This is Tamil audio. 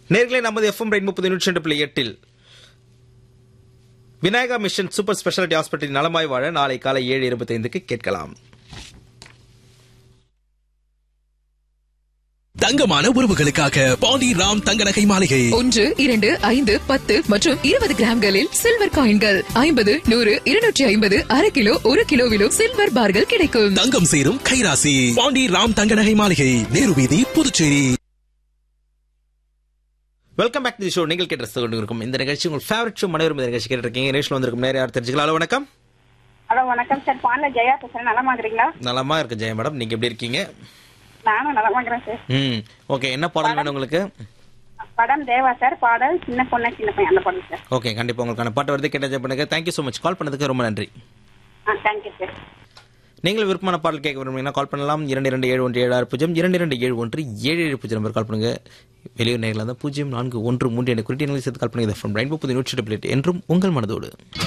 நேர்களே நமது எஃப்எம் ரெயின் முப்பது நூற்றி ரெண்டு புள்ளி எட்டில் Vinayaka mission super speciality hospital நலமாய் வாழ நாளை காலை ஏழு இருபத்தைந்துக்கு கேட்கலாம் தங்கமான உறவுகளுக்காக பாண்டி ராம் தங்க நகை மாளிகை ஒன்று இரண்டு ஐந்து பத்து மற்றும் இருபது கிராம்களில் சில்வர் காயின்கள் ஐம்பது நூறு இருநூற்றி ஐம்பது அரை கிலோ ஒரு கிலோவிலும் சில்வர் பார்கள் கிடைக்கும் தங்கம் சேரும் கைராசி பாண்டி ராம் தங்க நகை மாளிகை நேரு வீதி Puducherry welcome back the show நீங்கள் கேட்டு ரசித்து கொண்டு இருக்கும் இந்த நிகழ்ச்சி உங்கள் ஃபேவரட் ஷோ மனைவரும் இந்த நிகழ்ச்சி கேட்டிருக்கீங்க நிகழ்ச்சியில் வந்திருக்கும் நேரம் யார் தெரிஞ்சுக்கலாம் ஹலோ வணக்கம் ஹலோ வணக்கம் சார் பாண்ட ஜெயா பேசுறேன் நலமா இருக்கிறீங்களா நலமா இருக்கு ஜெய மேடம் நீங்க எப்படி இருக்கீங்க நானும் நலமா இருக்கிறேன் சார் ம் ஓகே என்ன பாடல் வேணும் உங்களுக்கு படம் தேவா சார் பாடல் சின்ன பொண்ணு சின்ன பையன் அந்த படம் சார் ஓகே கண்டிப்பா உங்களுக்கான பாட்டு வருது கேட்ட பண்ணுங்க தேங்க்யூ ஸோ மச் கால் பண்ணதுக்கு ரொம்ப நன்றி ஆ தேங்க்யூ சார் நீங்கள் விருப்பமான பாடல் கேட்க விரும்புறீங்கன்னா கால் பண்ணலாம் இரண்டு இரண்டு ஏழு ஒன்று ஏழு ஆறு பூஜ்ஜியம் இரண்டு இரண்டு ஏழு ஒன்று ஏழு ஏழு பூஜ்ஜியம் நம்பர் கால் பண்ணுங்க வெளியூர் நேரில் தான் பூஜ்ஜியம் நான்கு ஒன்று மூன்று என குறித்து எங்களை சேர்த்து கால் பண்ணுங்க ஃப்ரம் ரெயின்போ புது நூற்றி என்றும் உங்கள் மனதோடு